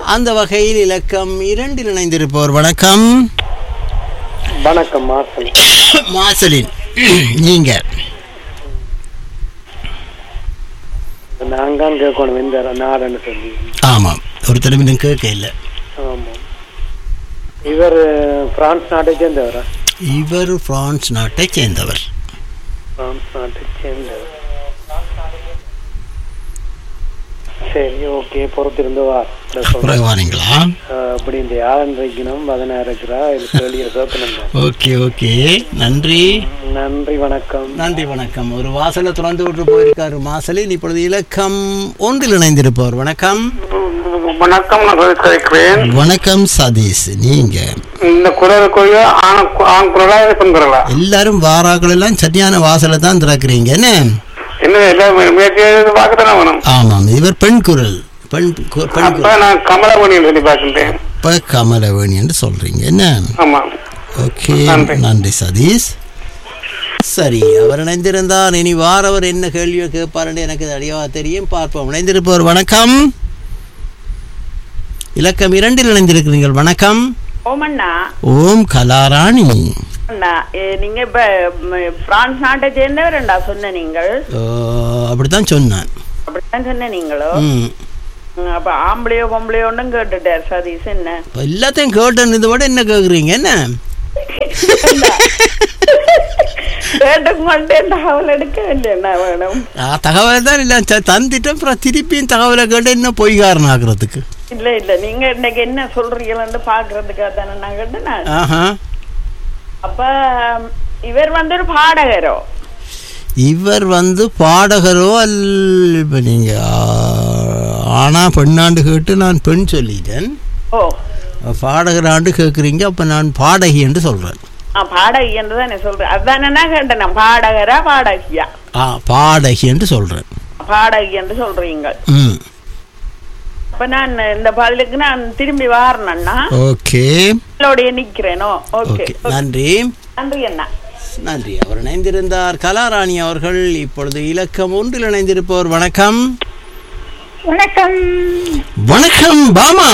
அந்த வகையில் இலக்கம் இரண்டில் இணைந்திருப்பவர் வணக்கம் வணக்கம் மாசல் மாசலின் நீங்க நான் தான் கேட்கணும் இந்த நாடுன்னு சொல்லி ஆமாம் ஒருத்தரும் இன்னும் கேட்க இல்லை ஆமா இவர் பிரான்ஸ் நாட்டை சேர்ந்தவரா இவர் பிரான்ஸ் நாட்டை சேர்ந்தவர் பிரான்ஸ் நாட்டை சேர்ந்தவர் சரி ஓகே பொறுத்திருந்து வா இதை சொல்றேன். குறைவானீங்களா ஆஹ் அப்படி இந்த யாரன் வைக்கணும் பதினாறு இருக்கிறா இது கேள்வியை கேட்கணும் ஓகே ஓகே நன்றி நன்றி வணக்கம் நன்றி வணக்கம் ஒரு வாசலை திறந்து விட்டு போயிருக்காரு மாசலின் இப்பொழுது இலக்கம் ஒன்றில் இணைந்திருப்பவர் வணக்கம் வணக்கம் நான் கேட்கிறேன் வணக்கம் சதீஷ் நீங்க இந்த குரலுக்குரிய ஆண் ஆண் குரலா பெண் குரலா எல்லாரும் வாராக்கள் எல்லாம் சரியான வாசலை தான் திறக்கிறீங்க என்ன என்ன எல்லாம் முயற்சி பார்க்கத்தானே வேணும் ஆமாம் இவர் பெண் குரல் பெண் கு- பெண் அப்ப குரல் நான் கமலமணின்னு சொல்லி பார்க்கின்றேன் இப்ப கமலவேணி என்று சொல்றீங்க என்ன ஆமா ஓகே நன்றி. நன்றி சதீஷ் சரி அவர் இணைந்திருந்தார் இனி வாரவர் என்ன கேள்வியை கேட்பாருன்னு எனக்கு அடியவா தெரியும் பார்ப்போம் இணைந்திருப்பவர் வணக்கம் இலக்கம் இரண்டில் இணைந்திருக்கிறீர்கள் வணக்கம் ஓமண்ணா ஓம் கலாராணி அண்ணா ஏ, நீங்க இப்ப ம், பிரான்ஸ் நாட்டை சேர்ந்தவரண்டா சொன்ன நீங்கள் ஓ, அப்படித்தான் சொன்னான் அப்படித்தான் சொன்ன நீங்களோ ம் ம், அப்ப ஆம்பளையோ பொம்பளையோ ஒன்றும் கேட்டுட்டார் சதீஷ் என்ன இப்ப எல்லாத்தையும் கேட்டேன் இதை விட என்ன கேட்குறீங்க என்ன கேட்டுக்கொண்டே தகவல் எடுக்க வேண்டிய வேணும் ஆ, தகவல் தான் இல்லை ச- தந்துட்டு அப்புறம் திருப்பியும் தகவலை கேட்டு என்ன பொய்காரன் ஆக்குறதுக்கு இல்ல இல்ல நீங்க இன்னைக்கு என்ன சொல்றீங்கன்னு பாக்குறதுக்காக தானே நான் கேட்டேன் நான். ஆஹா அப்ப இவர் வந்து ஒரு பாடகரோ இவர் வந்து பாடகரோ அல்ல இப்போ நீங்கள் ஆனா பெண்ணாண்டு கேட்டு நான் பெண் சொல்லிட்டேன் ஓ பாடகராண்டு கேட்குறீங்க அப்போ நான் பாடகி என்று சொல்கிறேன் ஆ பாடகி என்று தான் சொல்றேன் அதுதானே நான் கேட்டேன் நான் பாடகரா பாடகியா ஆ பாடகி என்று சொல்கிறேன் பாடகி என்று சொல்றீங்க ம் அப்ப நான் இந்த பதிலுக்கு நான் திரும்பி வாரணும்னா ஓகே உங்களோடய நிக்கிறேனோ ஓகே ஓகே நன்றி நன்றி அண்ணா நன்றி அவர் இணைந்திருந்தார் கலாராணி அவர்கள் இப்பொழுது இலக்கம் ஒன்றில் இணைந்திருப்பவர் வணக்கம் வணக்கம் வணக்கம் பாமா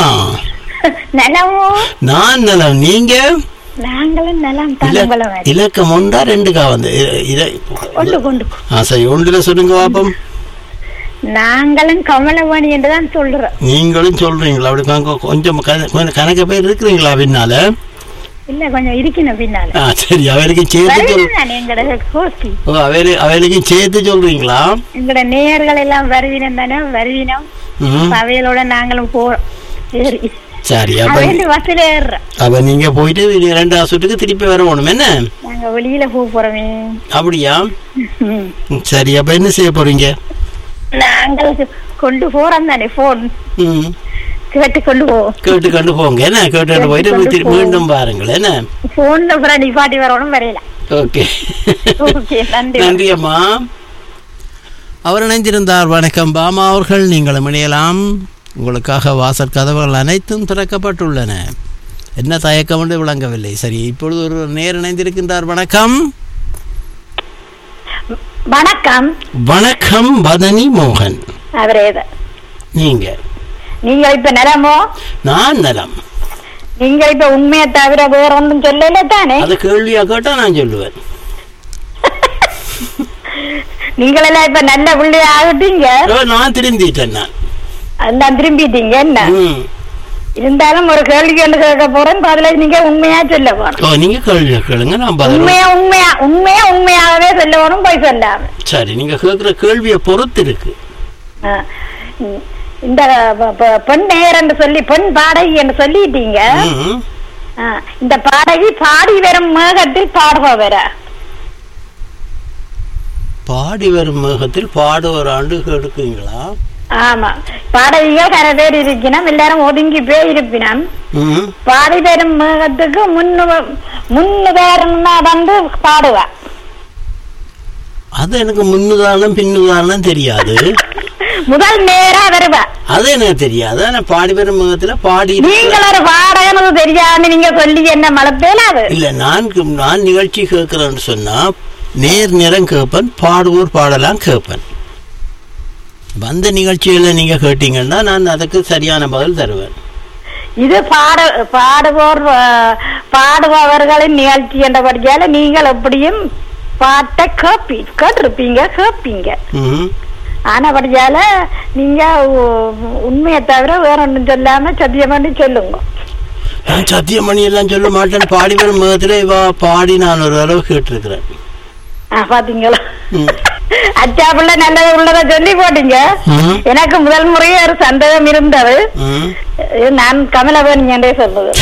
நலமோ நான் நலம் நீங்க நாங்களும் நலம் இல- தலம்பலம் இலக்கம் ஒன்றா ரெண்டுக்கா வந்து இ- இல- கொண்டு கொண்டு ஆ சரி ஒன்றுல சொல்லுங்க பாப்போம் நாங்களும் கமலவாணி என்றுதான் சொல்றோம் நீங்களும் சொல்றீங்களா அப்படி கொ- கொஞ்சம் க- கொஞ்சம் கணக்கு பேர் இருக்கிறீங்களா பின்னால இல்ல கொஞ்சம் இருக்கணும் பின்னால ஆ சரி அவளுக்கு சேர்த்து சொல் வருவினம் எங்கட கோஷ்டி ஓ அவளு அவளுக்கு சேர்த்து சொல்றீங்களா எங்கட நேயர்கள் எல்லாம் வருவினம் தானே வருவினம் ம் அவைகளோட நாங்களும் போறோம் சரி சரி அப்ப அவன் பஸ்ல ஏறுறோம் அப்ப நீங்க போயிட்டு இனி ரெண்டாவது சுட்டுக்கு திருப்பி வரணும் என்ன நாங்க வெளியில போக போறோமே அப்படியா ம். ம், சரி அப்ப என்ன செய்ய போறீங்க நாங்கள் கொண்டு போறோம் தானே போன் ம் கேட்டு கொண்டு போவோம் கேட்டு கண்டு போங்க என்ன கேட்டு போயிட்டு கேட்டு திருப்பி கொண்டு மீண்டும் பாருங்கள் என்ன போன்ல அப்புறம் நிப்பாட்டி வரணும் வரையில ஓகே ஓகே நன்றி நன்றி அம்மா அவர் இணைந்திருந்தார் வணக்கம் பாமா அவர்கள் நீங்களும் இணையலாம் உங்களுக்காக வாசற் கதவுகள் அனைத்தும் திறக்கப்பட்டுள்ளன என்ன தயக்கம் என்று விளங்கவில்லை சரி இப்பொழுது ஒரு நேர் இணைந்திருக்கின்றார் வணக்கம் வணக்கம் வணக்கம் பதனி மோகன் அவரே தான். நீங்க நீங்க இப்ப நிலமோ நான் நலம் நீங்க இப்ப உண்மையை தவிர வேற ஒன்றும் சொல்லல தானே அது கேள்வியா கேட்டா நான் சொல்லுவேன் நீங்களெல்லாம் இப்ப நல்ல பிள்ளைய ஆகிட்டீங்க ஓ, நான் திருந்திட்டேன் நான் எல்லாம் திரும்பிட்டீங்க என்ன ம். இருந்தாலும் ஒரு கேள்வி ஒன்று கேட்க போறேன் பதில நீங்க உண்மையா சொல்ல போறோம் ஓ நீங்க கேள்வியா கேளுங்க நான் பதில் உண்மையா உண்மையா உண்மையா உண்மையாகவே சொல்ல போறோம் போய் சொல்லாம சரி நீங்க கேட்குற கேள்வியை பொறுத்து இருக்கு ஆ. இந்த ப- ப- பெண் நேயர் என்று சொல்லி பெண் பாடகி என்று சொல்லிட்டீங்க ம். ஆ. இந்த பாடகி பாடி வரும் மேகத்தில் பாடுபவர பாடி வரும் மேகத்தில் பாடுவர் ஆண்டு எடுக்குங்களா ஆமா பாடகிகள் கரை பேர் இருக்கணும் எல்லாரும் ஒதுங்கி போய் இருப்பினம் ம் பாடி வரும் மேகத்துக்கு முன்னு முன்னுதாரணமா வந்து பாடுவா அது எனக்கு முன்னுதாரணம் பின்னுதாரணம் தெரியாது முதல் நேரா வருவா அது எனக்கு தெரியாது ஆனா பாடி வரும் மேகத்துல பாடி நீங்கள் ஒரு பாடகனது தெரியாதுன்னு நீங்க சொல்லி என்ன மலப்பேல அது இல்ல நான் நான் நிகழ்ச்சி கேட்கிறேன்னு சொன்னா நேர் நேரம் கேட்பேன் பாடுவோர் பாடலாம் கேட்பேன் அப்ப அந்த நிகழ்ச்சியில நீங்க கேட்டீங்கன்னா நான் அதுக்கு சரியான பதில் தருவேன் இது பாட பாடுவோர் அஹ், பாடுபவர்களின் நிகழ்ச்சி என்றபடியால நீங்கள் எப்படியும் பாட்டை கேப்பி கேட்டிருப்பீங்க கேட்பீங்க ம் ஆனபடியால நீங்க உ- உண்மையை தவிர வேற ஒன்றும் சொல்லாம சத்தியம் பண்ணி சொல்லுங்க நான் சத்தியமணி எல்லாம் சொல்ல மாட்டேன் பாடி வரும் முகத்துல இவா பாடி நான் ஒரு அளவு கேட்டிருக்கிறேன் ஆ, பாத்தீங்களா ம். அச்சா பிள்ளை நல்லது உள்ளதை சொல்லி போட்டீங்க ம். எனக்கு முதல் முறையே ஒரு சந்தேகம் இருந்தது ம். இது நான் கமலபன் என்றே சொல்லுது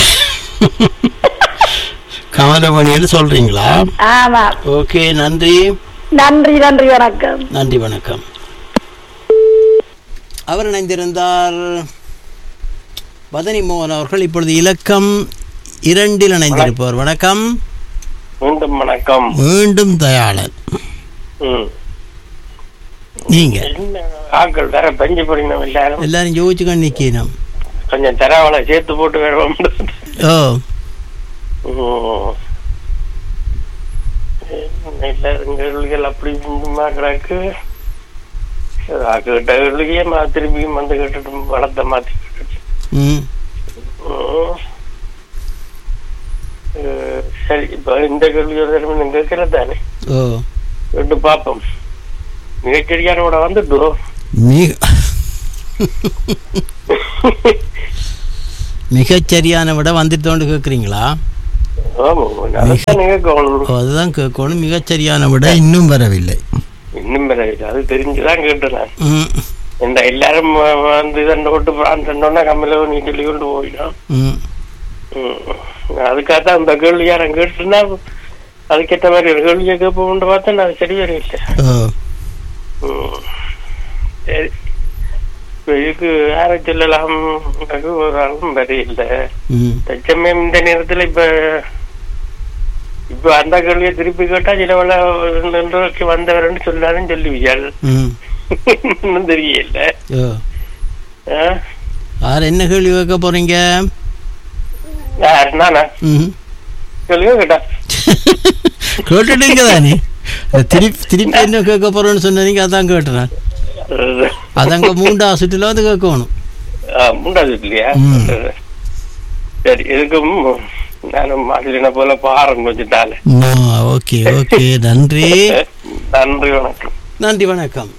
கமலமணின்னு சொல்றீங்களா ஆமா ஓகே நன்றி நன்றி நன்றி வணக்கம் நன்றி வணக்கம் அவர் இணைந்திருந்தார் பதனி மோகன் அவர்கள் இப்பொழுது இலக்கம் இரண்டில் இணைந்திருப்பவர் வணக்கம் மீண்டும் வணக்கம் மீண்டும் தயாளன் ம். நீங்க என்ன ஆட்கள் வேற பெஞ்சு போறீங்க எல்லாரும் எல்லாரும் யோசிச்சுக்கொண்டு நிக்கணும் கொஞ்சம் தரவளை சேர்த்து போட்டு வேணும் ஓ எல்லாரும் கேள்விகள் அப்படி இப்படிமா கிடக்கு கேட்ட கேள்வியே மா திரும்பியும் வந்து கேட்டுட்டு வளர்த்த மாத்தி கேட்டுட்டு ம் ம். அஹ் சரி இப்ப இந்த கேள்வி ஒரு தடவை நீங்க கேட்கறது தானே ஓ கேட்டு பார்ப்போம் மிகச்சரியானோட வந்துட்டோம் மிக மிகச்சரியான விட வந்துட்டோன்னு கேட்குறீங்களா ஆமா அதான் நீங்க கேட்கணும் ஓ, அதுதான் கேட்கணும் மிகச்சரியான விட இன்னும் வரவில்லை இன்னும் வேற இது. அது தெரிஞ்சுதான் கேட்டேன் நான் ம் இந்த எல்லாரும் வ- வந்து இதண்ட விட்டு பிரான்ஸ் சொன்னா கம்மில நீ சொல்லி கொண்டு போயிடும் ம் அதுக்காக தான் இந்த கேள்வி யாரும் கேட்டுனா அதுக்கேற்ற மாதிரி ஒரு கேள்வியை கேட்போம்னு பார்த்தா நான் சரி வரையில்லை ஓ ம். சரி இப்ப இதுக்கு யாரை சொல்லலாம் எனக்கு ஒரு ஆளும் வரையில்லை ம் தச்சமயம் இந்த நேரத்துல இப்ப இப்ப அந்த கேள்வியை திருப்பி கேட்டா சில வேலை ரெண்டு வந்தவர்னு சொல்லாதுன்னு சொல்லுவீர்கள் ம் இன்னும் தெரியல ஓ ஆ? யார் என்ன கேள்வி கேட்க போறீங்க யார் நானா ம் கேள்வியோ கேட்டா கேட்டுட்டீங்க தானே திருப்பி திருப்பி என்ன கேட்க போறேன்னு சொன்னீங்க அதான் கேட்டேன் அதாங்க மூண்டா சுற்றுல வந்து கேட்கணும் ஆ, மூன்றாவது இல்லையா ம். சரி இதுக்கும் நானும் மாதிரின போல பாரம் கொஞ்சம் தால ஓகே ஓகே நன்றி நன்றி வணக்கம் நன்றி வணக்கம்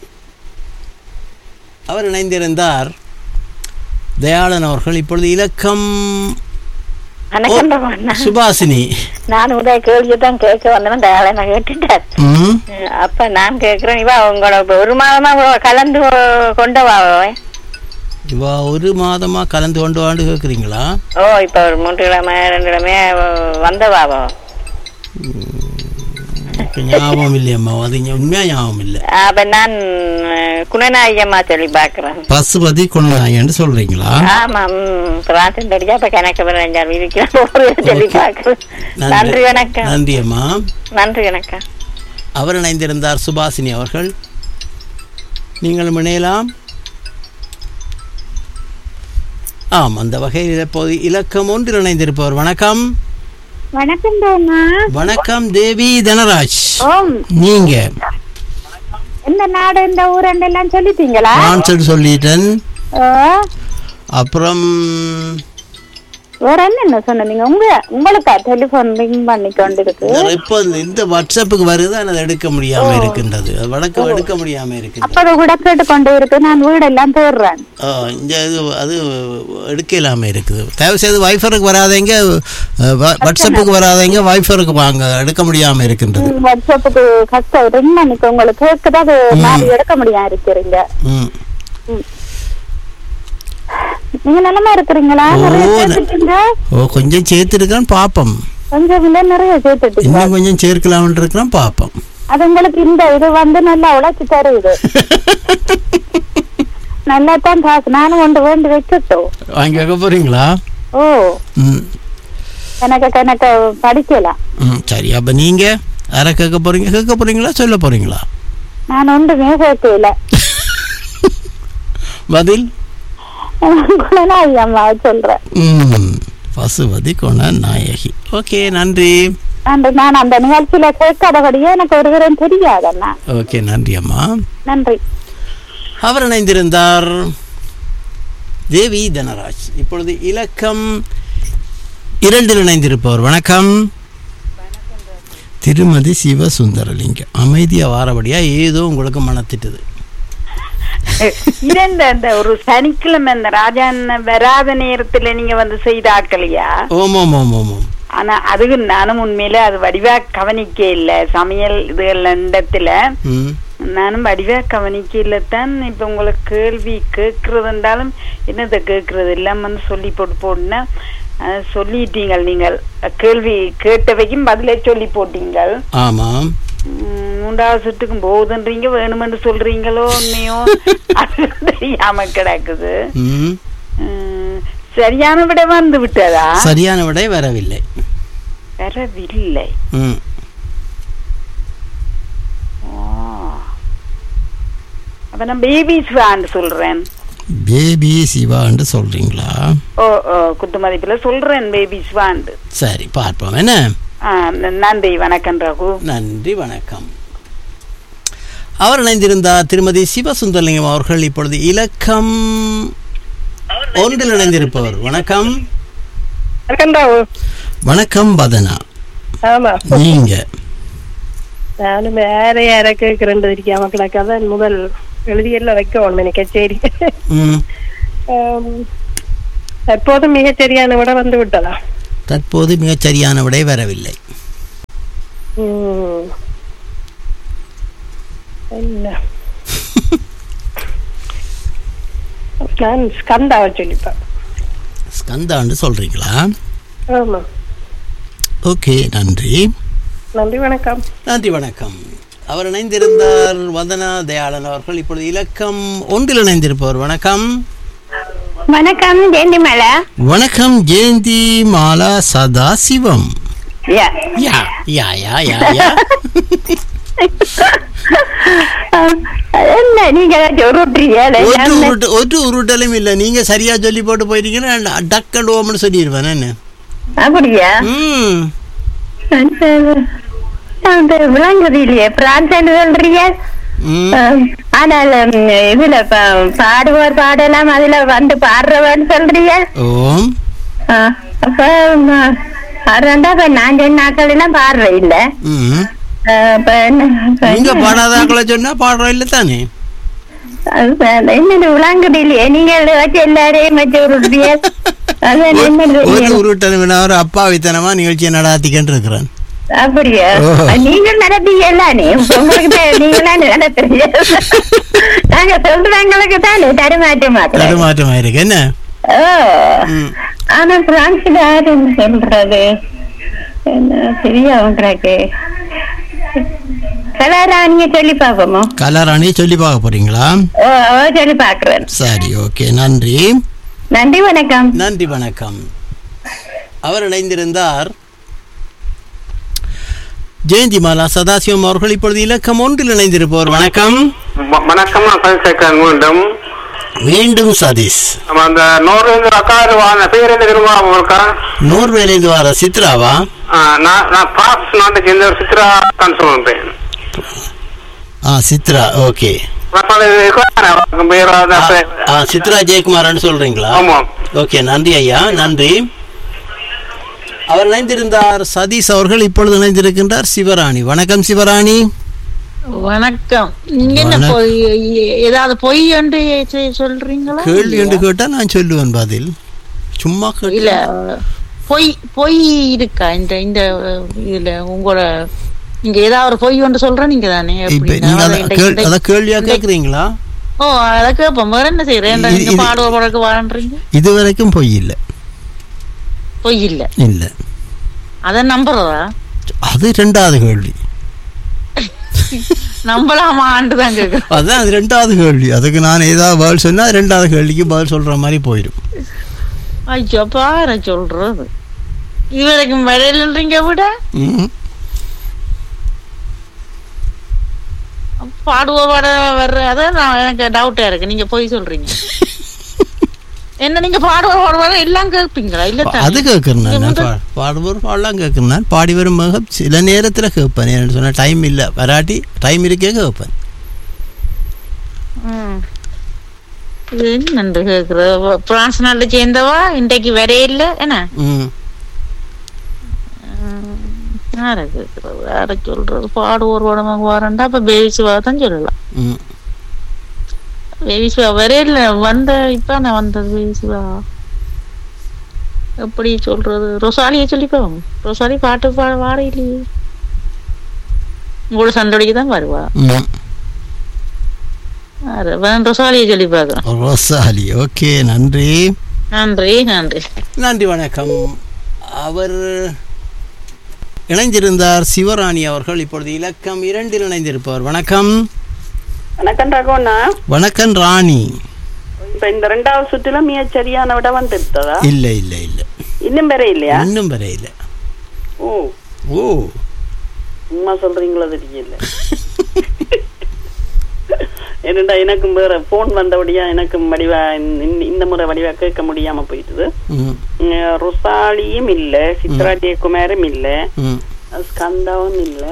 அவர் இணைந்திருந்தார் தயாளன் அவர்கள் இப்பொழுது இலக்கம் வணக்கம் ரமணா. சுபாசினி நான் உதய கேள்வியை தான் கேட்க வந்தவன் தயாளனை கேட்டுட்டார் ம் அப்ப நான் கேக்குறேன் இவா உங்களோட இப்ப ஒரு மாதமா உ- கலந்து கொ- கொண்டவாவே இவா ஒரு மாதமா கலந்து கொண்டு வாண்டு கேட்குறீங்களா ஓ இப்ப ஒரு மூன்று கிழமை ரெண்டு கிழமை வந்தவாவோ எனக்கு ஞாபகம் இல்லையம்மா அது ஞா- உண்மையா ஞாபகம் இல்லை அப்ப நான் குணநாயகமா சொல்லி பாக்குறேன் பசுபதி கொண்டாங்கன்னு சொல்றீங்களா ஆமா ம் பிரார்த்தனை தெரியா அப்ப கணக்கு பதினஞ்சாறு வீதிக்கு சொல்லி பாக்குறேன் நன்றி வணக்கம் நன்றி அம்மா நன்றி வணக்கம் அவர் இணைந்திருந்தார் சுபாசினி அவர்கள் நீங்களும் இணையலாம் ஆம் அந்த வகையில் இப்போது இலக்கம் ஒன்றில் இணைந்திருப்பவர் வணக்கம் வணக்கம் தோமா வணக்கம் தேவி தனராஜ் ஓம் நீங்க இந்த நாடு இந்த ஊர் எல்லாம் சொல்லிட்டீங்களா ஆன்சர் சொல்லிட்டேன் ஓ, அப்புறம் வேற என்ன சொன்னீங்க உங்க உங்களுக்கா டெலிபோன் ரிங் பண்ணி கொண்டிருக்கு இப்போ இந்த வாட்ஸ்அப்புக்கு வருது ஆனால் அதை எடுக்க முடியாம இருக்கின்றது அது வழக்கம் எடுக்க முடியாம இருக்கின்றது அப்ப அதை கூட கேட்டு கொண்டு இருக்கு நான் வீடெல்லாம் தேடுறேன் ஆ, இந்த இது அது எடுக்க இல்லாம இருக்குது தயவு செய்து வைஃபருக்கு வராதீங்க அஹ், வா- வாட்ஸ்அப்புக்கு வராதீங்க வைஃபருக்கு வாங்க எடுக்க முடியாம இருக்கின்றது ம், வாட்ஸ்அப்புக்கு கஷ்டம் ரிங் பண்ணிக்க உங்களுக்கு கேட்குது அது நான் எடுக்க முடியாம இருக்கிறீங்க ம் நீங்க நிலமா இருக்கிறீங்களா நிறைய ஓ, ந- சேர்த்துட்டீங்க ஓ கொஞ்சம் சேர்த்துருக்கான்னு பார்ப்போம் கொஞ்சம் இல்ல நிறைய சேர்த்துட்டீங்க இன்னும் கொஞ்சம் சேர்க்கலாம்னு இருக்கிறோம் பார்ப்போம் அது உங்களுக்கு இந்த இது வந்து நல்லா உழைச்சி தருது நல்லா தான் காசு நானும் ஒன்று வேண்டி வச்சுட்டோம் வாங்கி வைக்க போறீங்களா ஓ ம் எனக்கு கணக்க படிக்கலாம் ம் சரி அப்போ நீங்க யாரை கேட்க போறீங்க கேட்க போறீங்களா சொல்ல போறீங்களா நான் ஒன்றுமே கேட்கல பதில் குணநாயகி அம்மா சொல்றேன் ம் பசுபதி குண நாயகி ஓகே நன்றி அந்த நான் அந்த நிகழ்ச்சியில கேட்காதபடியே எனக்கு ஒரு விவரம் தெரியாதண்ணா ஓகே நன்றி அம்மா நன்றி அவர் இணைந்திருந்தார் தேவி தனராஜ் இப்பொழுது இலக்கம் இரண்டில் இணைந்திருப்பவர் வணக்கம் திருமதி சிவசுந்தரலிங்கம் அமைதியா வாரபடியா ஏதோ உங்களுக்கு மனத்திட்டது இரண்டு அந்த ஒரு சனிக்கிழமை அந்த ராஜா அண்ணன் வராத நேரத்துல நீங்க வந்து செய்த ஆக்கலையா ஓம் ஓம் ஓம் ஓம் ஓம் ஆனா அதுக்கு நானும் உண்மையில அது வடிவா கவனிக்க இல்ல சமையல் இதுகள் இடத்துல ம் நானும் வடிவா கவனிக்க இல்ல தான் இப்ப உங்களுக்கு கேள்வி கேட்கறது இருந்தாலும் என்னத்தை கேட்கறது எல்லாம் வந்து சொல்லி போட்டு போட்டுனா அஹ், சொல்லிட்டீங்க நீங்கள் கேள்வி கேட்டவைக்கும் பதிலே சொல்லி போட்டீங்கள் ஆமாம் உம், மூன்றாவது சுட்டுக்கும் போகுதுன்றீங்க வேணுமென்று சொல்றீங்களோ உண்மையோ அது தெரியாம கிடக்குது ம் உம், சரியான விட வந்து விட்டதா சரியான விடை வரவில்லை வரவில்லை ம் ஓ. அப்ப நான் பேபிஸ் வான்னு சொல்றேன் பேபி சிவான்னு சொல்றீங்களா ஓ ஓ குத்து மதிப்புல சொல்றேன் பேபிஸ் வாண்டு சரி பார்ப்போம் என்ன ஆ, ந- நன்றி வணக்கம் ரகு நன்றி வணக்கம் அவர் இணைந்திருந்தார் திருமதி சிவசுந்தரலிங்கம் அவர்கள் இப்பொழுது இலக்கம் ஒன்றில் இணைந்திருப்பவர் வணக்கம் வணக்கம் பதனா ஆமா நீங்க நானும் வேற யார கேக்குறேன் இருக்காம கிடக்காத முதல் எழுதியெல்லாம் வைக்க ஒண்ணு கச்சேரி ம் ஆம், தற்போது மிகச் சரியான விட வந்து விட்டதா தற்போது மிகச் சரியான விடை வரவில்லை ம். என்ன நான் ஸ்கந்தாவை சொல்லிப்பேன் ஸ்கந்தான்னு சொல்றீங்களா ஆமா ஓகே நன்றி நன்றி வணக்கம் நன்றி வணக்கம் அவர் இணைந்திருந்தார் வந்தனா தயாளன் அவர்கள் இப்பொழுது இலக்கம் ஒன்றில் இணைந்திருப்பவர் வணக்கம் வணக்கம் ஜெயந்திமலா வணக்கம் ஜெயந்தி மாலா சதாசிவம் யா யா யா யா யா என்ன நீங்க சொல்றீங்க ஒரு உருட்டு ஒரு உருட்டலும் இல்ல நீங்க சரியா சொல்லி போட்டு போயிருக்கீங்கன்னா டக்கண்ட் ஓம்னு சொல்லிடுவேன் என்ன அப்படியா ம் அந்த விளங்குது இல்லையே பிரான்ஸ் சொல்றீங்க ம் ஆம், ஆனால் ம், இதுல ப- பாடுவோர் பாடலாம் அதுல வந்து பாடுறவன்னு சொல்றீங்க ஓம் ஆ, அப்ப ம், பாடுறேன்டா இப்ப நான் சொன்ன ஆக்கள் எல்லாம் பாடுற இல்ல ம் ஆ, அப்ப என்ன அப்ப நீங்க என்ன? பாடாதாக்களை சொன்னா பாடுறோம் இல்ல தானே அது என்ன விளங்குது இல்லையே நீங்க வச்சு எல்லாரையும் வச்சு விடுறீங்க அதான் என்ன ஒரு உருட்டலும் வேணா ஒரு அப்பாவித்தனமா நிகழ்ச்சியை நடாத்திக்கிட்டு இருக்கிறேன் அப்படியா ஓ. நீங்கள் நடத்தீங்கல்ல நீ உங்களுக்கு தான் நீங்களா நடத்துறீங்க நாங்க சொல்றவங்களுக்கு தானே தருமாற்றம் மாத்திரம் தடுமாற்றமா இருக்கு என்ன ஓ ம். ஆனா பிரான்ஸ்ல யாரு என்ன சொல்றது என்ன சரியா உங்களுக்கு கலாராணிய சொல்லி பார்ப்போமோ கலாராணி சொல்லி பார்க்க போறீங்களா ஓ ஓ, சொல்லி பார்க்கிறேன் சரி ஓகே நன்றி நன்றி வணக்கம் நன்றி வணக்கம் அவர் இணைந்திருந்தார் ஜெயந்தி மாலா சதாசிவம் அவர்கள் இப்பொழுது இலக்கம் ஒன்றில் இணைந்திருப்பவர் வணக்கம் வ- வணக்கம் நான் சந்திரசேகரன் மீண்டும் மீண்டும் சதீஷ் நம்ம அந்த நோர்வேந்து அக்காருவான பேர் என்ன தெரியுமா உங்களுக்கு நோர்வேலிருந்து வர சித்ராவா ஆ, நான் நான் பாஸ் நாட்டை சேர்ந்த ஒரு சித்ரா தான் சொல்றேன் ஆ சித்ரா ஓகே பேர் ஆ சித்ரா ஜெயக்குமார்னு சொல்றீங்களா ஆமாம் ஓகே நன்றி ஐயா நன்றி அவர் இணைந்திருந்தார் சதீஷ் அவர்கள் இப்பொழுது இணைந்திருக்கின்றார் சிவராணி வணக்கம் சிவராணி வணக்கம் நீங்க என்ன வணக்கம். பொய் ஏதாவது பொய் என்று செ- சொல்றீங்களா கேள்வி என்று கேட்டா நான் சொல்லுவேன் பதில் சும்மா கேட்டு இல்ல பொய் பொய் இருக்கா இந்த இந்த இதுல உங்களோட நீங்க ஏதாவது ஒரு பொய் ஒன்று சொல்ற நீங்க தானே இப்ப எப்படின்னா, நீங்க அதை அத இன்றைக்கு- கேள்- அத கேள்வியா இன்றைக்கு- கேக்குறீங்களா ஓ அதை கேட்போம் வேற என்ன செய்யறேன் இது- நீங்க இது- பாடுவ பழக்க வாழ்றீங்க இது வரைக்கும் பொய் இல்ல பொய் இல்ல இல்ல அதை நம்புறதா அது ரெண்டாவது கேள்வி நம்பலாமா ஆண்டு தான் கேக்குறேன் அதான் அது ரெண்டாவது கேள்வி அதுக்கு நான் ஏதாவது பதில் சொன்னா அது ரெண்டாவது கேள்விக்கு பதில் சொல்ற மாதிரி போயிடும் ஐயோ பாரு சொல்றது இது வரைக்கும் விடையில்ன்றீங்க விட ம். பாடுவ பாட வர்ற அதான் நான் எனக்கு டவுட்டா இருக்கு நீங்க போய் சொல்றீங்க என்ன நீங்க பாடுவ பாடுவார எல்லாம் கேட்பீங்களா இல்ல தானே? அது கேட்கறேன் நீங்க நான் வந்து- பா- பாடுவோர் பாடலாம் கேட்கறேன் நான் பாடி வரும் மிக சில நேரத்துல கேட்பேன் ஏன்னு சொன்னா டைம் இல்ல வராட்டி டைம் இருக்கே கேட்பேன் ம். இது என்னண்டு கேக்குறது பிரான்ஸ் நாட்டுல சேர்ந்தவா இன்றைக்கு வரையில என்ன ம் யார கேக்குறது யார சொல்றது பாடுவோர் உடம்பு வரண்டா அப்ப பேபிசுவா தான் சொல்லலாம் ம் பேபிசுவா வரையில வந்த இப்ப நான் வந்தது பேபிசுவா எப்படி சொல்றது ரொசாலிய சொல்லிப்போம் ரொசாலி பாட்டு பாட வாட இல்லையே உங்களோட சண்டடிக்கு தான் வருவா ம் யாரு? வேணும் ரொசாலியை சொல்லி பார்க்கிறேன் ரோசாலி ஓகே நன்றி நன்றி நன்றி நன்றி வணக்கம் அவர் இணைந்திருந்தார் சிவராணி அவர்கள் இப்பொழுது இலக்கம் இரண்டில் இணைந்திருப்பவர் வணக்கம் வணக்கம் ரகுண்ணா வணக்கம் ராணி இப்ப இந்த ரெண்டாவது சுற்றுல மிக சரியான விட வந்துட்டதா இல்லை இல்லை இல்லை இன்னும் வேற இல்லையா இன்னும் வரையில ஓ ஓ சும்மா சொல்றீங்களோ தெரியல என்னடா எனக்கும் வேற போன் வந்தபடியா எனக்கும் வடிவா இந்த- இந்த முறை வடிவா கேட்க முடியாம போயிட்டுது ம் உம், ருசாலியும் இல்ல சித்ரா ஜெயக்குமாரும் இல்ல ம் ஸ்கந்தாவும் இல்ல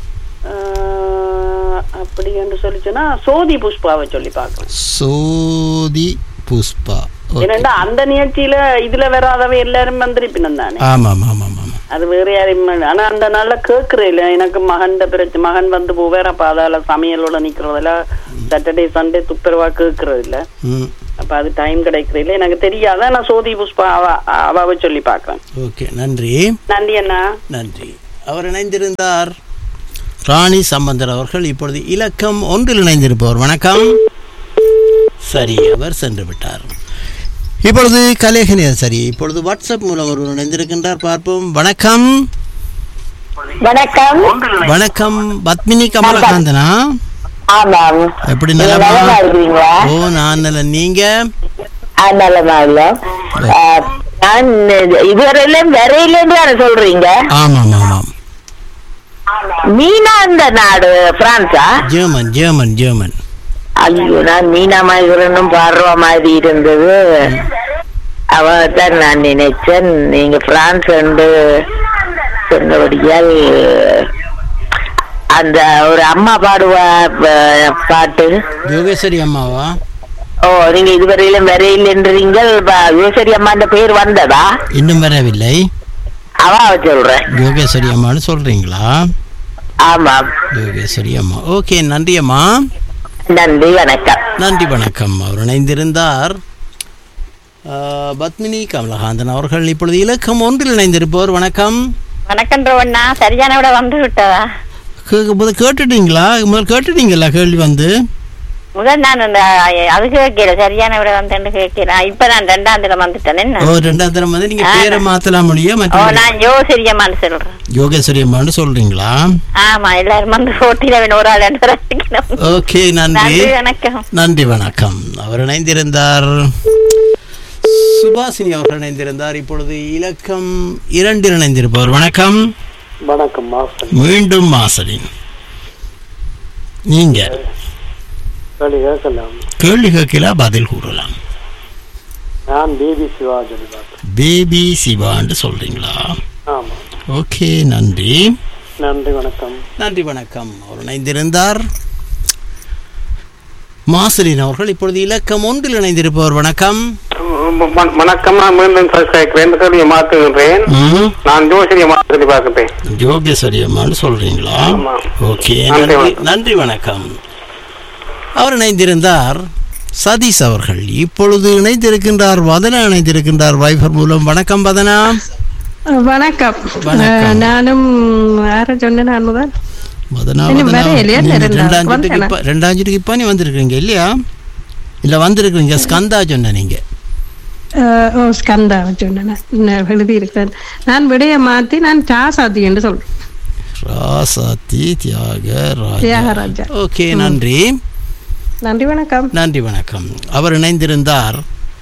ஆஹ், அப்படி என்று சொல்லிச்சுன்னா சோதி புஷ்பாவை சொல்லி பார்க்கலாம் சோதி புஷ்பா ஓகே ஏன்னா அந்த நிகழ்ச்சியில இதுல வராதவ எல்லாரும் வந்திருப்பினம் தானே ஆமாம் ஆமாம் ஆமாம் அது வேற யாரையும் இல்ல. ஆனா அந்த நாள்ல கேக்குறேன் இல்ல எனக்கு மகன் பிரச்சனை மகன் வந்து போவேற அப்ப அதால சமையலோட நிக்கிறதுல சாட்டர்டே சண்டே துப்புரவா கேக்குறது இல்ல ம் அப்ப அது டைம் கிடைக்கிறது இல்ல எனக்கு தெரியாத நான் சோதி புஷ்பா அவ அவாவை சொல்லி பாக்குறேன் ஓகே நன்றி நன்றி அண்ணா நன்றி அவர் இணைந்திருந்தார் ராணி சம்பந்தர் அவர்கள் இப்பொழுது இலக்கம் ஒன்றில் இணைந்திருப்பவர் வணக்கம் சரி அவர் சென்று விட்டார் இப்பொழுது கலேகனியர் சரி இப்பொழுது வாட்ஸ்அப் மூலம் ஒருவர் இணைந்திருக்கின்றார் பார்ப்போம் வணக்கம் வணக்கம் வணக்கம் பத்மினி கமலகாந்தனா ஆமாம் எப்படி நீங்க நலமா நலமா இருக்கிறீங்களா ஓ நான் நல்ல நீங்க ஆ, நலமா இல்ல ஆ, நான் இதுவரையிலும் வரையிலேன்னு தானே சொல்றீங்க ஆமாம் ஆமாம் மீனா இந்த நாடு பிரான்ஸா ஜெர்மன் ஜெர்மன் ஜெர்மன் ஐயோ நான் மீனா மகரனும் பாடுற மாதிரி இருந்தது அவ தான் நான் நினைச்சேன் நீங்க பிரான்ஸ் என்று சொன்னபடியால் அந்த ஒரு அம்மா பாடுவா ப- பாட்டு யோகேஸ்வரி அம்மாவா ஓ நீங்க இதுவரையிலும் வரையில்ன்றீங்க யோசரி அம்மான்ற பேர் வந்ததா இன்னும் வரவில்லை அவ சொல்றேன் யோகேஸ்வரி அம்மான்னு சொல்றீங்களா ஆமாம் யோகேஸ்வரி அம்மா ஓகே நன்றி அம்மா நன்றி வணக்கம் நன்றி வணக்கம் அவர் இணைந்திருந்தார் ஆ, பத்மினி கமலகாந்தன் அவர்கள் இப்பொழுது இலக்கம் ஒன்றில் இணைந்திருப்பவர் வணக்கம் வணக்கம் ரோண்ணா சரியான விட வந்து விட்டதா கே- முதல் கேட்டுட்டீங்களா முதல் கேட்டுட்டீங்களா கேள்வி வந்து முதல் நான் அந்த அது கேட்கல சரியான விட வந்து கேட்கல இப்ப நான் ரெண்டாம் தினம் வந்துட்டேன் என்ன ஓ ரெண்டாம் தரம் வந்து நீங்க பேரை மாத்தலாம் முடியும் ஓ மற்ற நான் யோசிரியம்மான்னு சொல்றேன் யோகேஸ்வரி அம்மான்னு சொல்றீங்களா ஆமா எல்லாரும் வந்து போட்டியில வேணும் ஒரு ஆள் என்று ரசிக்கணும் ஓகே நன்றி நன்றி வணக்கம் நன்றி வணக்கம் அவர் இணைந்திருந்தார் சுபாசினி அவர்கள் இணைந்திருந்தார் இப்பொழுது இலக்கம் இரண்டில் இணைந்திருப்பவர் வணக்கம் வணக்கம் மாஸ்டர் மீண்டும் மாசலின் நீங்க சொல்லி கேட்கலாம் கேள்வி கேட்கல பதில் கூறலாம் நான் பேபி சிவா சொல்லி பார்க்குறேன் பேபி சிவான்னு சொல்றீங்களா ஆமா ஓகே நன்றி நன்றி வணக்கம் நன்றி வணக்கம் அவர் இணைந்திருந்தார் மாசலின் அவர்கள் இப்பொழுது இலக்கம் ஒன்றில் இணைந்திருப்பவர் வணக்கம் வ- வணக்கம் நான் மீண்டும் கேட்கிறேன் கேள்வியை மாற்றுகின்றேன் ம், நான் ஜோசியை மாற்றி சொல்லி பார்க்கிறேன் யோகேஸ்வரி அம்மான்னு சொல்றீங்களா ஆமா. ஓகே நன்றி நன்றி வணக்கம். நன்றி வணக்கம் அவர் இணைந்திருந்தார் சதீஷ் அவர்கள் இப்பொழுது இணைந்திருக்கின்றார் வதனா இணைந்திருக்கின்றார் வைஃபர் மூலம் வணக்கம் வதனா வணக்கம் வணக்கம். அஹ், நானும் யார சொன்னேன் நான் முதல் வதனா இன்னும் வதனா வரையிலையா? நீங்க ரெண்டாவது ரெண்டாம் வந்தேனா? சுட்டுக்கு இப்ப ரெண்டாம் சுட்டுக்கு இப்போ நீ வந்திருக்கீங்க இல்லையா இல்ல வந்திருக்கீங்க ஸ்கந்தா சொன்ன நீங்க அஹ், ஓ ஸ்கந்தா சொன்னேன் நான் எழுதி இருக்கேன் நான் விடைய மாத்தி நான் சாசாத்தி என்று சொல்றேன் ராசாத்தி தியாக ராஜா தியாகராஜா. ஓகே நன்றி நன்றி வணக்கம் நன்றி வணக்கம் அவர் இணைந்திருந்தார்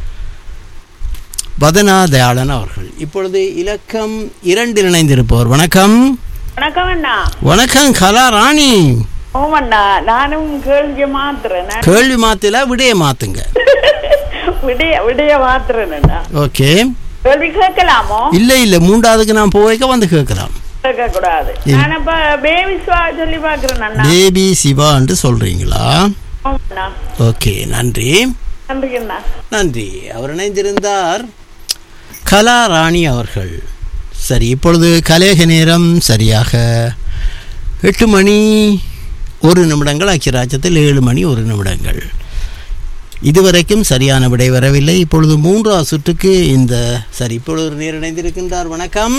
வதனா தயாளன் அவர்கள் இப்பொழுது இலக்கம் இரண்டில் இணைந்திருப்பவர் வணக்கம் வணக்கம் அண்ணா வணக்கம் கலா ராணி ஓமண்ணா நானும் கேள்வி மாத்துறேன் கேள்வி மாத்தில விடைய மாத்துங்க விடைய விடைய மாத்துறேன் அண்ணா ஓகே கேள்வி கேட்கலாமோ இல்ல இல்ல மூன்றாவதுக்கு நான் போய்க்க வந்து கேட்கலாம் கேட்க கூடாது நான் இப்ப பேபி சிவா சொல்லி பாக்குறேன் அண்ணா பேபி சிவா என்று சொல்றீங்களா ஆமாண்ணா. ஓகே நன்றி நன்றிங்கண்ணா நன்றி அவர் இணைந்திருந்தார் கலா ராணி அவர்கள் சரி இப்பொழுது கலேக நேரம் சரியாக எட்டு மணி ஒரு நிமிடங்கள் ஐக்கிய ராஜ்யத்தில் ஏழு மணி ஒரு நிமிடங்கள் இதுவரைக்கும் சரியான விடை வரவில்லை இப்பொழுது மூன்றாவது சுற்றுக்கு இந்த சரி இப்பொழுது ஒரு நேர் இணைந்திருக்கின்றார் வணக்கம்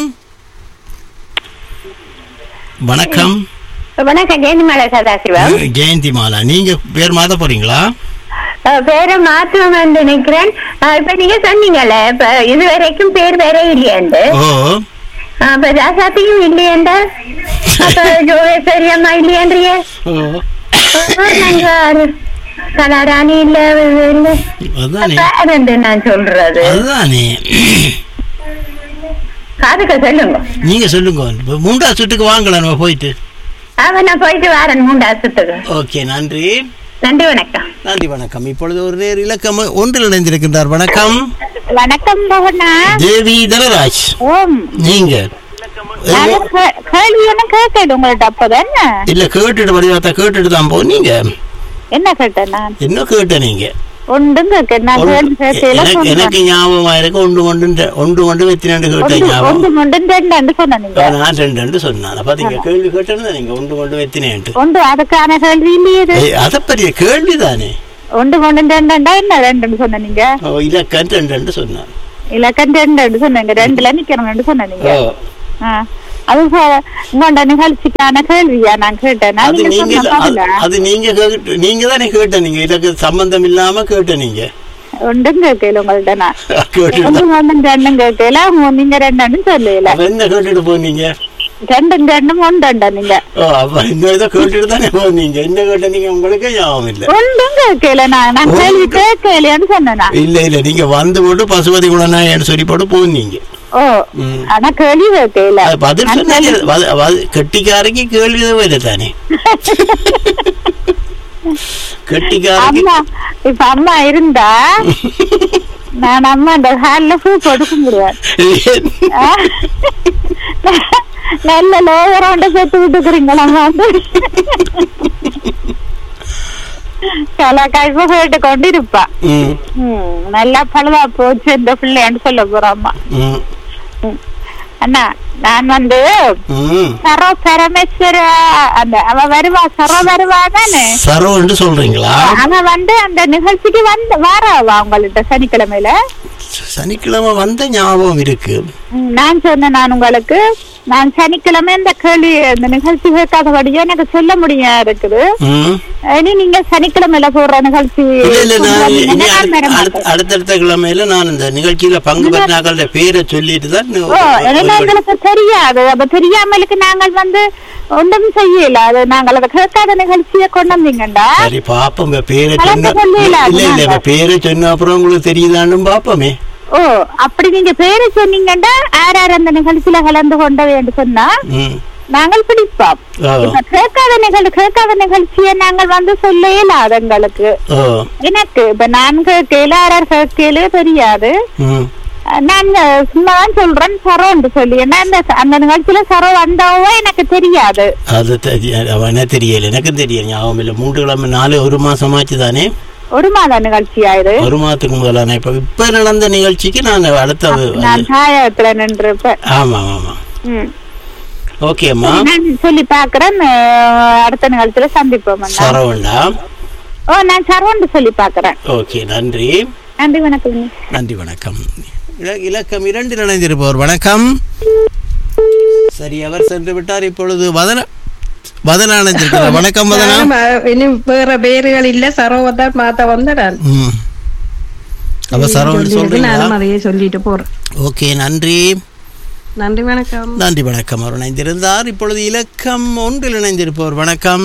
வணக்கம் வணக்கம் ஜெயந்திமலை சதாசிவம் ஜெயந்தி மாலா நீங்க பேர் மாத்த போறீங்களா அஹ் பேரை மாத்துவோம் என்று நினைக்கிறேன் அஹ் இப்ப நீங்க சொன்னீங்கல்ல இப்ப இது வரைக்கும் பேர் வேற இல்லையாண்டு ஓ அப்ப ராசாத்தியும் இல்லையாண்டா அப்ப ஜோகேஸ்வரி அம்மா இல்லையான்றிய ஓ நாங்க கலாராணி இல்ல இது இல்ல அதுதானே வேற என்று நான் சொல்றது அதுதானே காதுக்க சொல்லுங்க நீங்க சொல்லுங்க இப்ப மூன்றாவது சுட்டுக்கு வாங்கலாம் நம்ம போயிட்டு அவன் நான் போயிட்டு வரேன் மூண்டாசத்துக்கு ஓகே நன்றி நன்றி வணக்கம் நன்றி வணக்கம் இப்பொழுது ஒரு நேர் இலக்கம் ஒன்றில் இணைந்திருக்கின்றார் வணக்கம் வணக்கம் பவனா தேவி தனராஜ் ஓம் நீங்க நானு கே- கேள்வி ஒன்னும் கேட்கல உங்கள்ட்ட அப்பதானே இல்ல கேட்டுட்டு வடிவாத்தா கேட்டுட்டு தான் போனீங்க என்ன கேட்டேன் நான் என்ன கேட்ட நீங்க ஒன்றும் கேட்க நான் கேள்வி கேட்கல எனக்கு எனக்கு ஞாபகமா இருக்கு ஒன்று கொண்டு ஒன்று கொண்டு வெத்தினாண்டு கேட்ட ஒன்று ஞாபகம் ஒன்று ஒன்று ரெண்டு சொன்ன நீங்க நான் ரெண்டு ரெண்டு சொன்னேன் பாத்தீங்க கேள்வி கேட்டேன்னு நீங்க ஒன்று கொண்டு வெத்தினேன்ட்டு ஒன்று அதுக்கான கேள்வி இல்லையே இது அதை பற்றிய கேள்வி தானே ஒன்று கொண்டு ரெண்டுண்டா என்ன ரெண்டுன்னு சொன்ன நீங்க ஓ, இலக்கன் ரெண்டு ரெண்டு சொன்னான் இலக்கம் ரெண்டு சொன்னீங்க ரெண்டுல நிக்கிறோம் சொன்ன நீங்க ஓ ஆ. அது ச- உங்களோட நிகழ்ச்சிக்கான கேள்வியா நான் கேட்டேன் நான் அது நீங்க நீங்க சொன்ன அது- பதிலா? அது நீங்க கேட்டு நீங்க தானே கேட்ட நீங்க இதுக்கு சம்பந்தம் இல்லாம கேட்ட நீங்க ஒன்றும் கேட்கல உங்கள்ட்ட நான் கேட்டுட்டு ஒன்று ஒன்றும் ரெண்டும் கேட்கல மூ- நீங்க ரெண்டும் சொல்லல அப்ப என்ன கேட்டுட்டு போனீங்க ரெண்டும் ரெண்டும் ஒன்றுண்டா நீங்க ஓ அப்ப இந்த இதை கேட்டுட்டு தானே போனீங்க என்ன கேட்ட நீங்க உங்களுக்கே ஞாபகம் இல்ல ஒன்றும் கேட்கல நான் நான் கேள்வி கேட்கலையான்னு சொன்னேன் நான். இல்ல இல்ல நீங்க வந்து போட்டு பசுபதி குணநாயன்னு சொல்லி போட்டு போனீங்க ஓ ம். ஆனா கேள்வி கேட்கல அது பதில் நான் சொன்னீங்க கேள்வி- வத- வத- கெட்டிக்காரக்கு கேள்வி இல்லை தானே கெட்டிக்காரக்கு அம்மா இப்ப அம்மா இருந்தா நான் அம்மா அந்த ஹால்ல பூ போட்டு கும்பிடுவேன் ஆ? நல்ல லோவராண்ட சேர்த்து விட்டுக்கிறீங்களா வந்து கலாக்காய்ப்பு கேட்டு கொண்டு இருப்பா ம், ம், நல்லா பழுதா போச்சு இந்த பிள்ளைன்னு சொல்ல போறோம் அம்மா ம், ம். அண்ணா நான் வந்து ம். சரோ பரமேஸ்வர அந்த அவ வருவா சரோ வருவா தானே சரவன்னு சொல்றீங்களா அவ வந்து அந்த நிகழ்ச்சிக்கு வந்து வாராவா உங்கள்ட்ட சனிக்கிழமையில சனிக்கிழமை வந்த ஞாபகம் இருக்கு ம், நான் சொன்னேன் நான் உங்களுக்கு நான் சனிக்கிழமை இந்த கேள்வி இந்த நிகழ்ச்சி கேட்காதபடியும் எனக்கு சொல்ல முடியும் இருக்குது ம். இனி நீங்க சனிக்கிழமையில போடுற நிகழ்ச்சி இல்ல இல்ல நான் இனி நான் அடுத்த- வர அடுத்த- மாட்டேன். அடுத்தடுத்த கிழமையில நான் இந்த நிகழ்ச்சியில பங்கு பெற்றாக்கள பேரை சொல்லிட்டு தான் இன்னும் ஓ ஒரு- ஏன்னா ஒரு- எங்களுக்கு தெரியாது அப்ப தெரியாமலுக்கு நாங்கள் வந்து ஒன்றும் செய்யல அது நாங்கள் அதை கேட்காத நிகழ்ச்சியை கொண்டு வந்தீங்கண்டா சரி பாப்போம் இப்ப பேரை கலந்து சொன்ன கொள்ளல, இல்ல இல்ல அதனால. இப்ப பேரை சொன்ன அப்புறம் உங்களுக்கு தெரியுதான்னு பாப்போமே ஓ அப்படி நீங்க பேரு சொன்னீங்கண்டா யார் யார் அந்த நிகழ்ச்சியில கலந்து கொண்டவை என்று சொன்னா ம். நாங்கள் பிடிப்போம் ஓ இப்ப கேட்காத நிகழ்ச்சி கேட்காத நிகழ்ச்சியை நாங்கள் வந்து சொல்ல இயலாது எங்களுக்கு ஓ எனக்கு இப்ப நான் கேட்கல யார் கேட்கல தெரியாது ம். நான் சும்மா தான் சொல்றேன் சரோ என்று சொல்லி ஏன்னா அந்த அந்த நிகழ்ச்சியில சரோ வந்தவோ எனக்கு தெரியாது அது தெரிய- அவனே தெரியல எனக்கு தெரியல ஞாபகம் இல்லை மூன்று கிழமை நாலு ஒரு மாசமாச்சு தானே ஒரு மாத நிகழ்ச்சி ஆயுது ஒரு மாதத்துக்கு முதலான இப்ப இப்ப நடந்த நிகழ்ச்சிக்கு நான் அடுத்த நான் தாயத்துல நின்றுப்பேன் ஆமா ஆமா ம். ஓகே அம்மா நான் சொல்லி பாக்குறேன் அஹ், அடுத்த நிகழ்ச்சியில சந்திப்போம் அண்ணா. சரவண்டா ஓ நான் சரவண்டு சொல்லி பாக்குறேன் ஓகே நன்றி நன்றி வணக்கம் நன்றி வணக்கம் இல- இலக்கம் இரண்டு இணைந்திருப்பவர் வணக்கம் சரி அவர் சென்று விட்டார் இப்பொழுது வதன வதனா இணைந்திருக்கிறார் வணக்கம் வதனா நானும், அஹ், இனி வேற பேர்கள் இல்ல சரோவதான் மாத்த வந்தேன் ம் அப்ப சரவணன் சொல்றீங்களா நானும் அதையே சொல்லிட்டு போறேன் ஓகே நன்றி நன்றி வணக்கம் நன்றி வணக்கம் அவர் இணைந்திருந்தார் இப்பொழுது இலக்கம் ஒன்றில் இணைந்திருப்பவர் வணக்கம்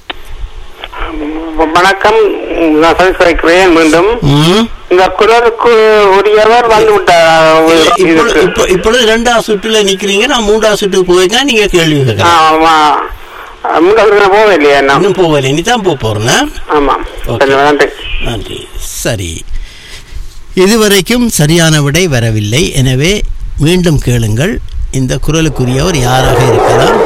வணக்கம் நான் சவிக்கிறேன் மீண்டும் ம். இந்த குரலுக்கு உரியவர் வந்து விட்டார் இப்பொழுது இப்ப- இப்பொழுது இரண்டாவது சுற்றுல நிக்கிறீங்க நான் மூன்றாவது சுற்றுக்கு போயிருக்கேன் நீங்க கேள்வி கேட்கலாம் ஆமா முன்னாடி போவே இல்லையா என்ன இன்னும் போகல இனிதான் போக போறேன் ஆமா ஓகே. கொஞ்சம் நன்றி நன்றி சரி இதுவரைக்கும் சரியான விடை வரவில்லை எனவே மீண்டும் கேளுங்கள் இந்த குரலுக்குரியவர் யாராக இருக்கலாம்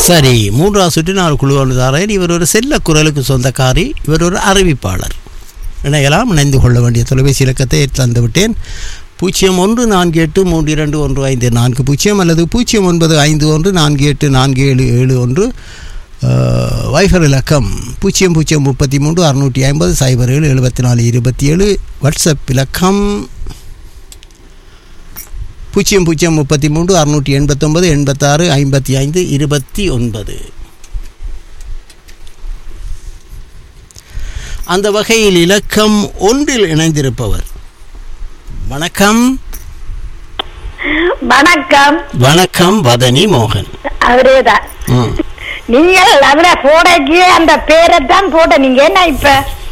சரி மூன்றாவது சுற்று நான் குழு தாரேன் இவர் ஒரு செல்ல குரலுக்கு சொந்தக்காரி இவர் ஒரு அறிவிப்பாளர் இணையலாம் இணைந்து கொள்ள வேண்டிய தொலைபேசி இலக்கத்தை தந்து விட்டேன் பூஜ்ஜியம் ஒன்று நான்கு எட்டு மூன்று இரண்டு ஒன்று ஐந்து நான்கு பூஜ்ஜியம் அல்லது பூஜ்ஜியம் ஒன்பது ஐந்து ஒன்று நான்கு எட்டு நான்கு ஏழு ஏழு ஒன்று அஹ், வைஃபர் இலக்கம் பூஜ்ஜியம் பூஜ்ஜியம் முப்பத்தி மூன்று அறுநூற்றி ஐம்பது சைபர் ஏழு எழுபத்தி நாலு இருபத்தி ஏழு வாட்ஸ்அப் இலக்கம் பூஜ்ஜியம் பூஜ்ஜியம் முப்பத்தி மூன்று அறுநூற்றி எண்பத்தொன்பது எண்பத்தாறு ஐம்பத்தி ஐந்து இருபத்தி ஒன்பது அந்த வகையில் இலக்கம் ஒன்றில் இணைந்திருப்பவர் வணக்கம் வணக்கம் வணக்கம் வதனி மோகன் அவரேதான் ம். நீங்கள் அதுல போடைக்கு அந்த பேரை தான் போட்ட நீங்க என்ன இப்ப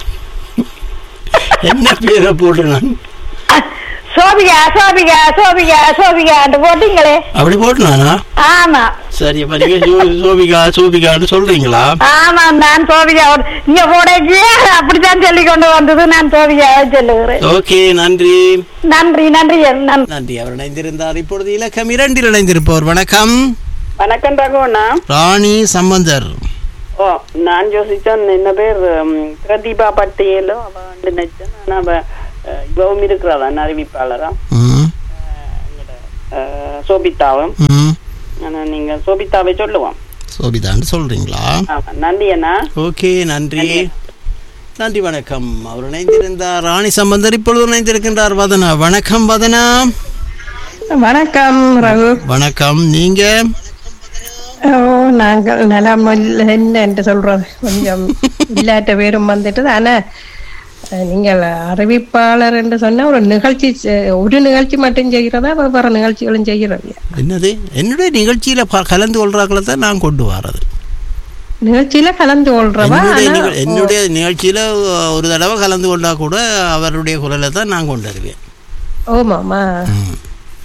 என்ன பேரை போட்டு நான் அஹ், சோபிகா சோபிகா சோபிகா சோபிகான்னு போட்டீங்களே அப்படி போட்டு நானா ஆமா சரி அப்ப நீங்க சோ- சோபிகா சோபிகான்னு சொல்றீங்களா ஆமா நான் சோபிகா நீங்க போடைக்கு அப்படித்தான் சொல்லி கொண்டு வந்தது நான் சோபிகாவை சொல்லுகிறேன் ஓகே நன்றி நன்றி நன்றி நன்றி நன்றி அவர் இணைந்திருந்தார் இப்பொழுது இலக்கம் இரண்டில் இணைந்திருப்பவர் வணக்கம் வணக்கம் ரகுவண்ணா ராணி சம்பந்தர் ஓ நான் யோசிச்சேன் என்ன பேர் ம், பிரதீபா பட்டேலோ அவ வந்து நினைச்சேன் ஆனா அவ அஹ், இவவும் இருக்கிறதா அறிவிப்பாளரா ம் அஹ், சோபிதாவும் ம் ஆனா நீங்க சோபிதாவை சொல்லுவோம் சோபிதான்னு சொல்றீங்களா ஆமா நன்றி அண்ணா ஓகே நன்றி நன்றி வணக்கம் அவர் இணைந்திருந்தார் ராணி சம்பந்தர் இப்பொழுது இணைந்திருக்கின்றார் வதனா வணக்கம் வதனா வணக்கம் ரகு வணக்கம் நீங்க ஓ நாங்கள் நலம் இல்ல- என்ன என்று சொல்றது கொஞ்சம் இல்லாட்ட பேரும் வந்துட்டு ஆனா அஹ், நீங்கள் அறிவிப்பாளர் என்று சொன்னா ஒரு நிகழ்ச்சி செ- ஒரு நிகழ்ச்சி மட்டும் செய்கிறதா வெவ்வேறு நிகழ்ச்சிகளும் செய்கிறது என்னது என்னுடைய நிகழ்ச்சியில ப- கலந்து கொள்றாக்களை தான் நான் கொண்டு வர்றது நிகழ்ச்சியில கலந்து கொள்றவா என்னுடைய ஆனா, நிக- என்னுடைய நிகழ்ச்சியில ஒரு தடவை கலந்து கொண்டா கூட அவருடைய குரலை தான் நான் கொண்டு வருவேன் ஓமாமா ம்.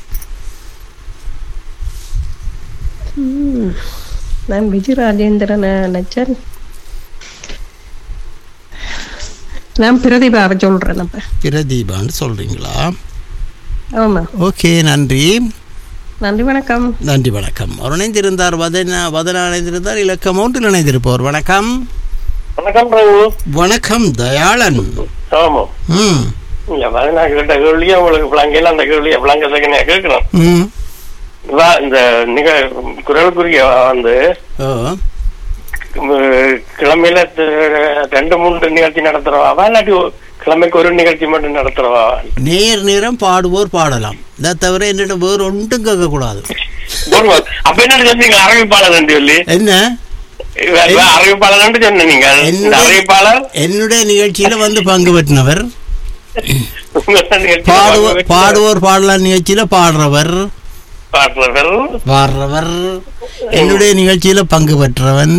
ம். நான் விஜய் ராஜேந்திரன் நினைச்சேன் நான் பிரதிபாவை சொல்றேன் அப்ப பிரதீபான்னு சொல்றீங்களா ஆமா ஓகே நன்றி நன்றி வணக்கம் நன்றி வணக்கம் அவர் இணைந்திருந்தார் வதனா வதனா இணைந்திருந்தார் இலக்கம் ஒன்றில் இணைந்திருப்பவர் வணக்கம் வணக்கம் பிரபு வணக்கம் தயாளன் ஆமா ம் இல்ல பதினா கேட்ட கேள்வியே உங்களுக்கு பிளாங்கையில அந்த கேள்வியை பிளாங்க செகண்ட் கேட்கணும் ம் வா, இந்த நிக குரலுக்குரிய வந்து ஓ உம், கிழமையில த- ரெண்டு மூன்று நிகழ்ச்சி நடத்துறவா இல்லாட்டி ஒரு கிழமைக்கு ஒரு நிகழ்ச்சி மட்டும் நடத்துறவா நேர் நேரம் பாடுவோர் பாடலாம் இதை தவிர என்னிடம் வேறு ஒன்றும் கேட்கக்கூடாது ஒரு- அப்ப என்ன சொன்னீங்க அறிவிப்பாளர் சொல்லி என்ன இவ- இவ அறிவிப்பாளர் சொன்ன நீங்க இந்த என்னுடைய- அறிவிப்பாளர் என்னுடைய நிகழ்ச்சியில வந்து பங்கு பெற்றினவர் உங்க நிகழ்ச்சியில பாடுவோர் பங்கு பாடுவோர் பாடலாம் நிகழ்ச்சியில பாடுறவர் பாடுறவர் பாடுறவர் என்னுடைய நிகழ்ச்சியில பங்கு பெற்றவன்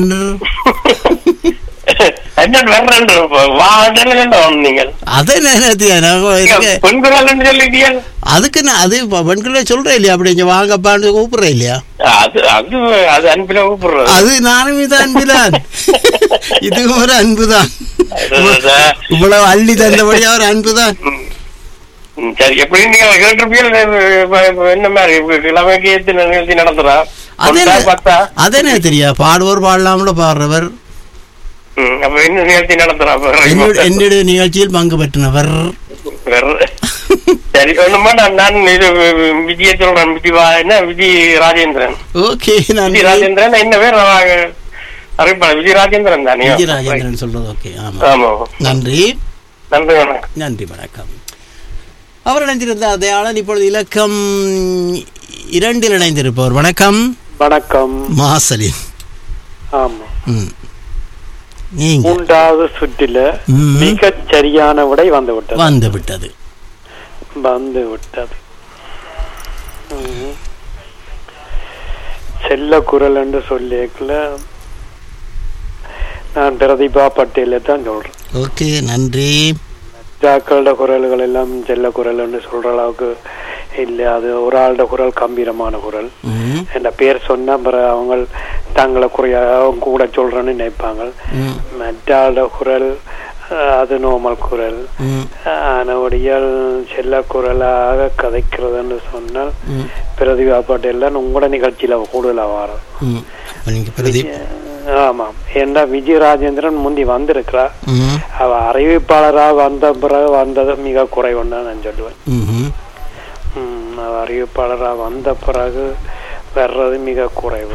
என்ன வேற வாடல நீங்கள் அதை நினைத்து எனக்கு பெண் குரல் சொல்லிட்டீங்க அதுக்கு நான் அது இப்ப பெண்களே சொல்றேன் இல்லையா அப்படி இங்க வாங்கப்பான்னு கூப்பிடுறேன் இல்லையா அது அது அது அன்பில கூப்பிடுறது அது நானும் இது அன்புதான் இதுவும் ஒரு அன்புதான் அதுதான். இவ்வளவு அள்ளி தந்தபடியா ஒரு அன்புதான் ம், சரி எப்படி நீங்க கேட்டிருப்பீங்க என்ன மாதிரி இப்ப கிழமைக்கு எத்தனை நிகழ்ச்சி நடத்துறா அது ஒன்றா, என்ன- பத்தா அது என்ன தெரியா பாடுவோர் பாடலாமல பாடுறவர் ம், அப்ப என்ன நிகழ்ச்சி நடத்துறா அப்ப? என்னுடைய என்னுடைய நிகழ்ச்சியில் பங்கு பெற்றினவர் வேற- சரி ஒண்ணுமா நான் நான் இது விஜய சொல்றேன் விஜய் என்ன விஜய் ராஜேந்திரன் ஓகே நான் விஜய் ராஜேந்திரன் என்ன பேர் அறிவிப்பாளர் விஜய் ராஜேந்திரன் தானே விஜயராஜேந்திரன் சொல்றது ஓகே ஆமா ஆமா நன்றி நன்றி வணக்கம் நன்றி வணக்கம் அவர் இணைந்திருந்தார் தயாளன் இப்பொழுது இலக்கம் இரண்டில் இணைந்திருப்பவர் வணக்கம் வணக்கம் மாசலின் ஆமா ம். நீங்க மூன்றாவது சுற்றில ம். மிகச் சரியான விடை வந்து விட்டது வந்து விட்டது வந்து விட்டது ம். செல்ல குரல் என்று சொல்லியக்குள்ள நான் பிரதிபா பட்டேல தான் சொல்றேன் ஓகே நன்றி ஜாக்களோட குரல்கள் எல்லாம் செல்ல குரல் என்று சொல்ற அளவுக்கு இல்லை அது ஒரு ஆளோட குரல் கம்பீரமான குரல் ம், என்ற பேர் சொன்னா பிறகு அவங்க தங்களை குறைய கூட சொல்றேன்னு நினைப்பாங்க ம், மற்ற ஆளோட குரல் அஹ், அது நோமல் குரல் ம் ஆனபடியால் செல்ல குரலாக கதைக்கிறதுன்னு சொன்னால் ம் பிரதிபா பாட்டு எல்லாம் உங்களோட நிகழ்ச்சியில கூடுதலாக வரும் ம் அப்ப நீங்க பிரதீப் ஆமாம் ஏண்டா விஜய் ராஜேந்திரன் முந்தி வந்திருக்கிறா ம் அவ அறிவிப்பாளராக வந்த பிறகு வந்தது மிக குறைவுன்னு தான் நான் சொல்லுவேன் ம்ஹும். ம், அவ அறிவிப்பாளராக வந்த பிறகு வர்றது மிக குறைவு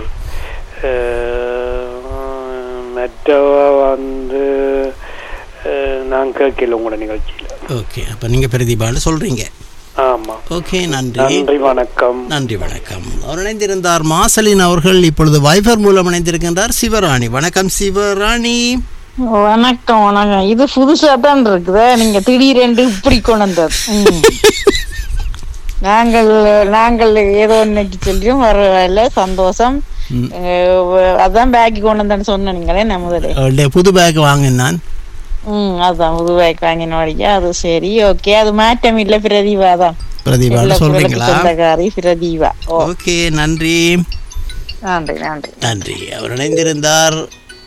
அஹ், மற்றவ வந்து அஹ், நான் கேட்கல உங்களோட நிகழ்ச்சியில ஓகே அப்ப நீங்க பிரதீபான்னு சொல்றீங்க ஆமா ஓகே நன்றி நன்றி வணக்கம் நன்றி வணக்கம் அவர் இணைந்திருந்தார் மாசலின் அவர்கள் இப்பொழுது வைபர் மூலம் இணைந்திருக்கின்றார் சிவராணி வணக்கம் சிவராணி வணக்கம் வணக்கம் இது புதுசா தான் இருக்குது நீங்க திடீரென்று இப்படி கொண்டு வந்தது ம். நாங்கள் நாங்கள் ஏதோ இன்னைக்கு சொல்லியும் வரல சந்தோஷம் ம். அஹ் அதான் பேக் கொண்டு வந்தேன்னு சொன்னீங்களே நம்ம முதலே அவருடைய புது பேக் வாங்கினான் ம் அதான் புது பேக் வாங்கின வழியா அது சரி ஓகே அது மாற்றம் இல்ல பிரதீபா தான் பிரதீபான்னு எல்லா குரலுக்கு சொல்றீங்களா சொந்தக்காரி பிரதீபா ஓ ஓகே நன்றி நன்றி நன்றி நன்றி அவர் இணைந்திருந்தார்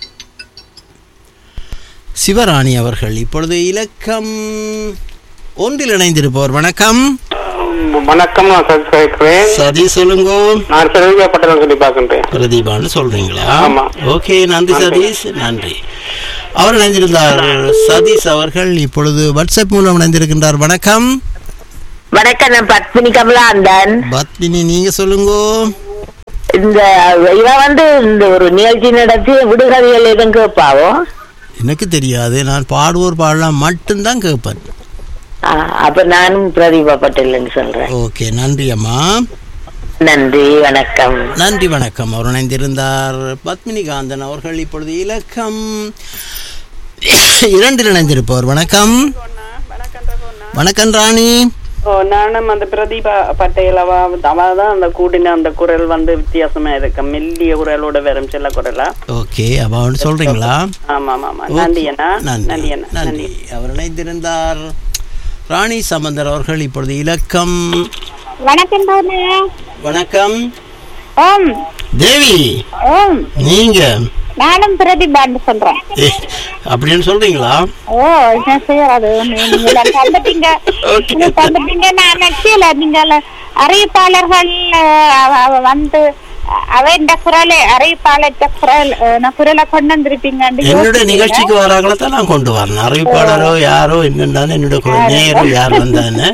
சிவராணி அவர்கள் இப்பொழுது இலக்கம் ஒன்றில் இணைந்திருப்பவர் வணக்கம் வணக்கம் நான் சதீஷ் கேட்கிறேன் சதி சொல்லுங்க நான் செல்வியாப்பட்டதான் சொல்லி பார்க்கின்றேன் பிரதீபான்னு சொல்றீங்களா ஆமா. ஓகே நன்றி சதீஷ் நன்றி அவர் இணைந்திருந்தார் சதீஷ் அவர்கள் இப்பொழுது வாட்ஸ்அப் மூலம் இணைந்திருக்கின்றார் வணக்கம் வணக்கம் நான் பத்மினி கமலாந்தன் பத்மினி நீங்க சொல்லுங்க இந்த இவ வந்து இந்த ஒரு நிகழ்ச்சி நடத்தி விடுகதைகள் எதுவும் கேட்பாவோ எனக்கு தெரியாது நான் பாடுவோர் பாடலாம் மட்டும்தான் கேட்பேன் ஆ, அப்ப நானும் பிரதீபா பட்டேல்னு சொல்றேன் ஓகே நன்றி அம்மா நன்றி வணக்கம் நன்றி வணக்கம் அவர் இணைந்திருந்தார் பத்மினி காந்தன் அவர்கள் இப்பொழுது இலக்கம் இரண்டில் இணைந்திருப்பவர் வணக்கம் வணக்கம் ராணி ஓ நானும் அந்த பிரதீபா பட்டேல் அவ அவ தான் அந்த கூடின அந்த குரல் வந்து வித்தியாசமா இருக்கு மெல்லிய குரலோட வெறும் செல்ல குரலா ஓகே அப்ப அவன் சொல்றீங்களா ஆமா ஆமா ஆமா நன்றி அண்ணா நன்றி நன்றி அண்ணா நன்றி அவர் இணைந்திருந்தார் ராணி சம்பந்தர் அவர்கள் இப்பொழுது இலக்கம் வணக்கம் வணக்கம் ஓம் தேவி ஓம் நீங்க நானும் பிரதீபான்னு சொல்றேன் ஏ, அப்படின்னு சொல்றீங்களா ஓ என்ன செய்யறது நீங்க தந்துட்டீங்க நீங்க தந்துட்டீங்க நான் நினைக்கல நீங்க அறிவிப்பாளர்கள் அஹ், அவ- அவ வந்து அவ இந்த குரலை அறிவிப்பாளர் குரல் அஹ், நான் குரலை கொண்டு வந்திருப்பீங்க என்னோட நிகழ்ச்சிக்கு வராங்கள தான் நான் கொண்டு வரேன் அறிவிப்பாளரோ யாரோ என்னன்னு என்னோட குரல் நேரோ யார் வந்தான்னு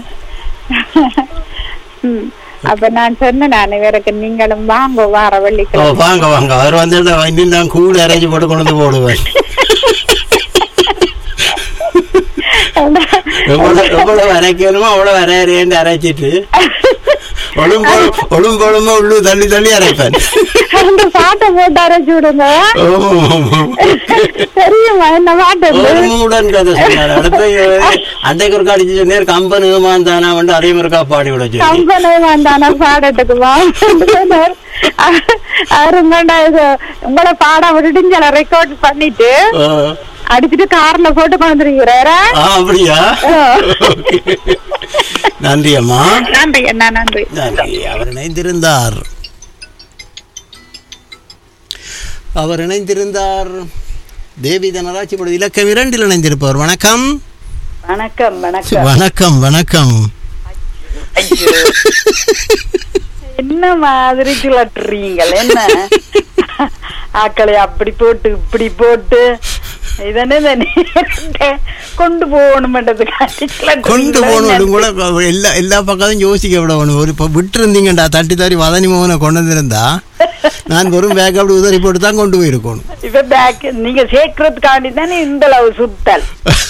ம். அப்ப நான் சொன்னேன் நான் இவருக்கு நீங்களும் வாங்க வார ஓ வெள்ளிக்கிழமை வாங்க வாங்க அவர் வந்து இன்னும் நான் கூட அரைஞ்சு போட்டு கொண்டு வந்து போடுவேன் எவ்வளவு எவ்வளவு அரைக்கணுமோ அவ்வளவு அரையறேன்னு அரைச்சிட்டு ஒழுங்கு ஒழுங்கொழுமா உள்ளு தள்ளி தள்ளி அரைப்பேன் அந்த பாட்டை போட்டு அரைச்சு விடுங்க தெரியுமா என்ன பாட்டு அது? உடன் கதை சொன்னார் அடுத்து அன்றைக்கு ஒரு அடிச்சு சொன்னார் கம்பன் ஏமாந்தானா வந்து அதே மாதிரிக்கா பாடி விட சொல்லி கம்பனே வேண்டானா பாடட்டுக்கு வா அருங்கண்டா இது உங்களை பாட விட்டுட்டு சில ரெக்கார்ட் பண்ணிட்டு ஆ. அடிச்சுட்டு கார்ல போட்டு கொண்டுருக்கிறாரா ஆ, அப்படியா Okay. நன்றி அம்மா நன்றி அண்ணா நன்றி நன்றி அவர் இணைந்திருந்தார் அவர் இணைந்திருந்தார் தேவி தனராட்சி பொழுது இலக்கம் இரண்டில் இணைந்திருப்பவர் வணக்கம் வணக்கம் வணக்கம் வணக்கம் வணக்கம் என்ன மாதிரி கிளட்டுறீங்கள் என்ன ஆக்களை அப்படி போட்டு இப்படி போட்டு இதனே தானே கொண்டு போகணுமென்றதுக்காண்டி கொண்டு போகணும் கூட எல்லா எல்லா பக்கமும் யோசிக்க விட வேணும் ஒரு இப்போ விட்டுருந்தீங்கடா தட்டி தறி வதனி மோகனை கொண்டு வந்திருந்தா நான் வெறும் பேக் அப்படி உதறி போட்டு தான் கொண்டு போயிருக்கணும் இப்ப பேக் நீங்க சேர்க்கறதுக்காண்டி தானே இந்த அளவு சுத்தல்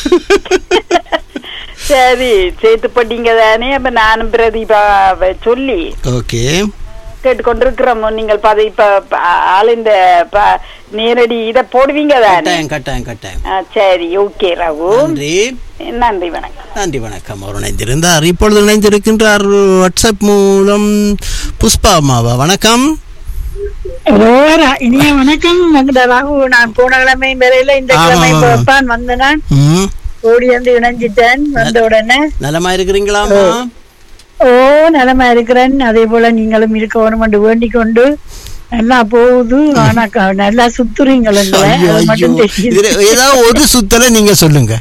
சரி சேர்த்து போட்டீங்க தானே அப்ப நானும் பிரதீபாவை சொல்லி ஓகே கேட்டுக்கொண்டிருக்கிறோம் நீங்கள் பத இப்ப ப- ஆள் இந்த ப- நேரடி இத போடுவீங்க தானே கட்டாயம் கட்டாயம் கட்டாயம் ஆ, சரி ஓகே ரகு நன்றி நன்றி வணக்கம் நன்றி வணக்கம் அவர் இணைந்திருந்தார் இப்பொழுது இணைந்திருக்கின்றார் வாட்ஸ்அப் மூலம் புஷ்பா அம்மாவா வணக்கம் ரோரா இனிய வணக்கம் வெங்கட ராகு நான் போன கிழமை வரையில இந்த ஆமா, கிழமை ஆமா. வைப்பான் வந்த நான் ம் ஓடி வந்து இணைஞ்சிட்டேன் வந்த உடனே நலமா இருக்கிறீங்களாமா ஓ நலமா இருக்கிறேன் அதே போல நீங்களும் இருக்கணும் என்று வேண்டிக் கொண்டு நல்லா போகுது ஆனா க- நல்லா சுத்துறீங்கள் எங்களை. ஐயோ, அது ஐயோ. மட்டும் தெரியுது இதுல ஏதாவது ஒரு சுத்தலை நீங்க சொல்லுங்க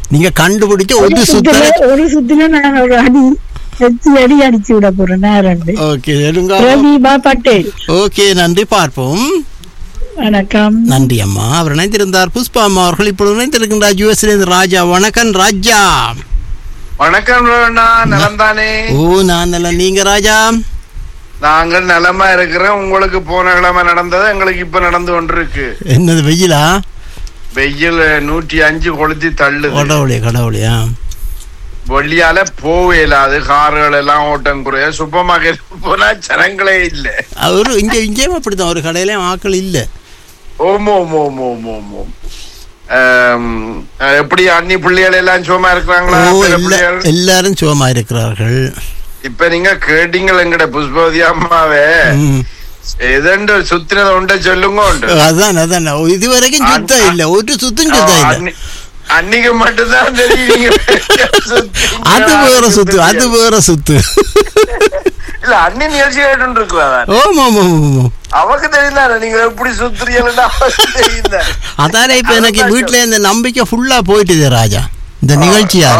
நீங்க கண்டுபிடிச்ச ஒரு ஒரு சுத்தர சுத்துல ஒரு சுத்துல நான் ஒரு அடி எத்தி அடி அடிச்சு விட போறேன் நேரம் ஓகே எடுங்க பிரதீபா பட்டேல் ஓகே நன்றி பார்ப்போம் வணக்கம் நன்றி அம்மா அவர் இணைந்திருந்தார் புஷ்பா அம்மா அவர்கள் இப்பொழுது இணைந்திருக்கின்றார் யூஎஸ்லேருந்து ராஜா வணக்கம் ராஜா வணக்கம் ரோனா நலம் தானே ஓ நான் நல்ல நீங்க ராஜா நாங்கள் நலமா இருக்கிறோம் உங்களுக்கு போன கிழமை நடந்தது எங்களுக்கு இப்ப நடந்து கொண்டிருக்கு என்னது வெயிலா வெயில் நூற்றி அஞ்சு கொளுத்தி தள்ளுது கடவுளே கடவுளையா வெள்ளியால போவே இல்லாது கார்கள் எல்லாம் ஓட்டம் குறைய சூப்பர் மார்க்கெட் போனா ஜனங்களே இல்ல அவரு இங்க இங்கேயும் அப்படித்தான் ஒரு கடையிலயும் ஆட்கள் இல்ல ஓம் ஓம் ஓம் ஓம் ஓம் ஓம் ஆம், எப்படி அண்ணி பிள்ளைகள் எல்லாம் சும்மா இருக்கிறாங்களா ஓ பிற எல்லா- பிள்ளைகள்? எல்லாரும் சுகமா இருக்கிறார்கள் இப்ப நீங்க கேட்டீங்கள் எங்கட புஷ்பவதி அம்மாவே ம். எதண்டு சுத்தினதை உண்ட சொல்லுங்க உண்டு அதான் அதான் இதுவரைக்கும் சுத்தம் இல்ல ஒரு சுத்தம் சுத்தம் இல்ல அன்னி- அன்னிக்கு மட்டும்தான் தெரியும் நீங்க சுத்தீங்க, அது வேற சுத்து தெரியாது. அது வேற சுத்து இல்ல அன்னி நிகழ்ச்சி கேட்டு இருக்கிறாங்க ஓம் ஓம் ஓம் ஓம், ஓம் அவக்கு தெரியுதானே நீங்க எப்படி சுத்துறீங்கன்னு அவருக்கு தெரியுதா அதானே இப்ப எனக்கு வீட்டுல இந்த நம்பிக்கை ஃபுல்லா போயிட்டுது ராஜா இந்த நிகழ்ச்சியால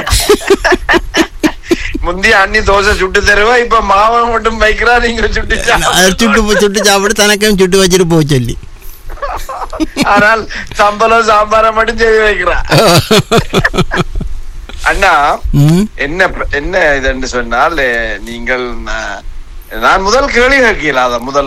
முந்தைய அண்ணி தோசை சுட்டு தருவா இப்ப மாவை மட்டும் வைக்கிறா நீங்க சுட்டு அது சுட்டு போ- சுட்டு சாப்பிட்டு தனக்கும் சுட்டு வச்சுட்டு போக சொல்லி ஆனால் சம்பளம் சாம்பாரை மட்டும் செய்து வைக்கிறா அண்ணா ம் என்ன பிர- என்ன இதுன்னு சொன்னால் நீங்கள் நான் நான் முதல் கேள்வி கேட்கல அத முதல்